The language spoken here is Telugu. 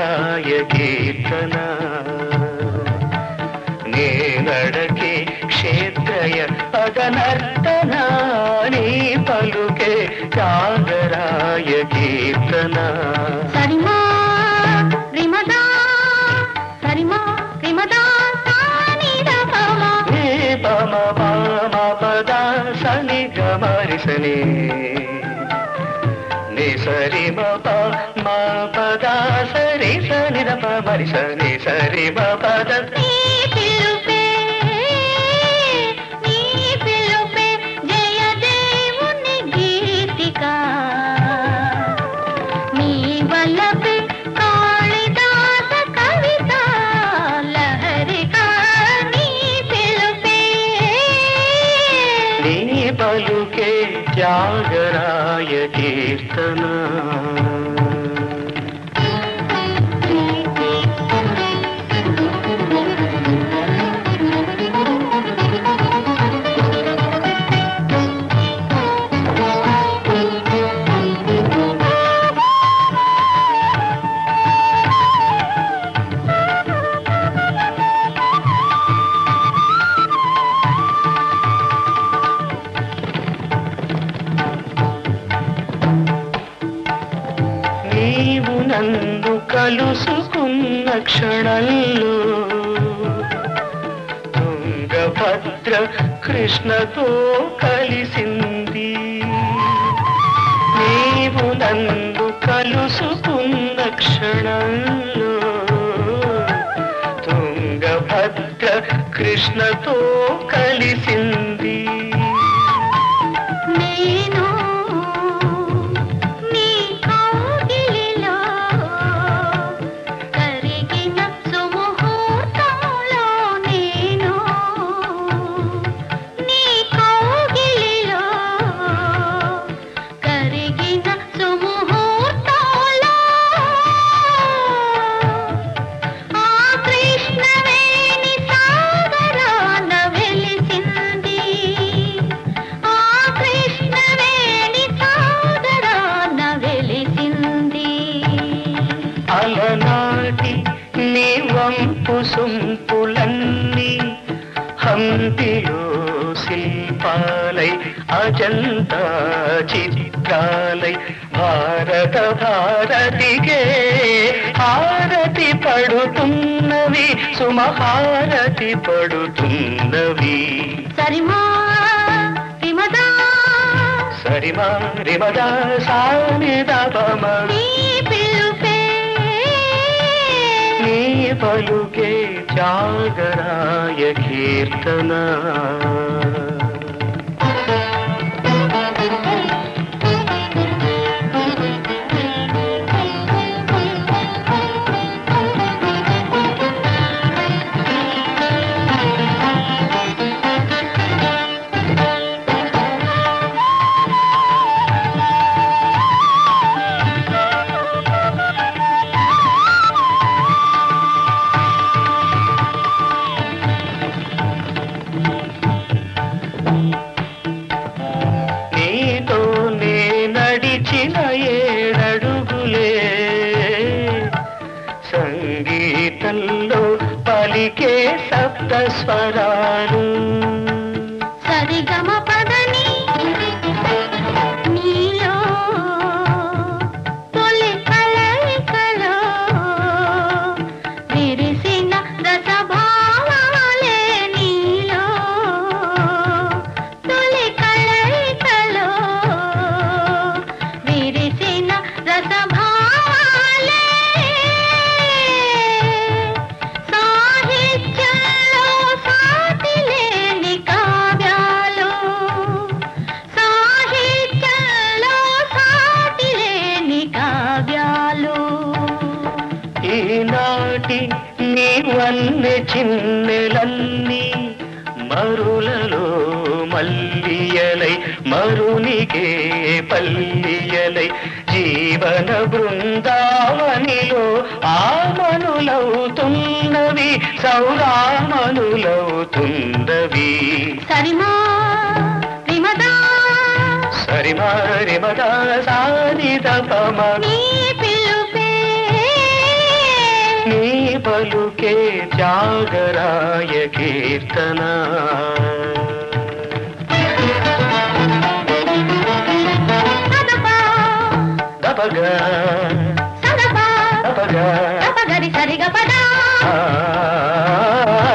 సాగరాయ కీర్తన నేనడకే క్షేత్రయ పదనర్తన నీ పలుకే సాగరాయ కీర్తన సరిమా రిమదా సరిమా రిమదా సానిదపమా నీ పమ పమ పద సని గమరి సని ని సరి మ ప మ పద సరి సని ద ప మరి సని సరి మ పద నీ పిలుపే నీ పిలుపే జయ దేవుని గీతిక నీ వల్లపే కాళిదాస కవిత లహరిక నీ పిలుపే నీ పలుకే త్యాగరాయ కీర్తన నీవు నన్ను కలుసుకున్న క్షణంలో తుంగభద్ర కృష్ణతో కలిసింది నీవు నన్ను కలుసుకున్న క్షణంలో తుంగభద్ర కృష్ణతో కలిసింది నేను నీ కౌగిలిలో కరిగిన సుముహూర్తంలో నేను నీ కౌగిలిలో కరిగిన సుముహూర్తంలో ఆ కృష్ణవేణి సాగరాన వెలిసింది ఆ కృష్ణవేణి సాగరాన వెలిసింది అలనాటి నీ వంపు సొంపులన్నీ హంపిలో శిల్పాలై అజంతా చిత్రాలై భారత భారతికే హారతి పడుతున్నవి సుమహారతి పడుతున్నవి సరిమా విమదా సరిమా రిమదా సానిదపమ నీ పిలుపే నీ పలుకే జాగరాయ కీర్తన నీతో నే నడిచిన ఏడడుగులే సంగీతంలో పలికే సప్త స్వరాలు సరిగమ పదని నీలో తొలి కలయికలో విరిసిన రసభావాలే నీలో తొలి కలయికలో విరిసిన రసభావాలే సాహిత్యంలో సాటి లేని కావ్యాలు సాహిత్యంలో సాటి లేని కావ్యాలు ఈనాటి నీవన్నె చిన్నెలన్నీ మరులలో మల్లియలై మరునికే పల్లియలై జీవన బృందావనిలో ఆమనులవుతున్నవి సౌరామనులవుతున్నవి సరిమా విమదా సరిమా రిమదా సానిద పమ నీ పిలుపే పలుకే త్యాగరాయ కీర్తన సదపా దపగా సదపా దపగా దపగరి సరిగ పదా ఆ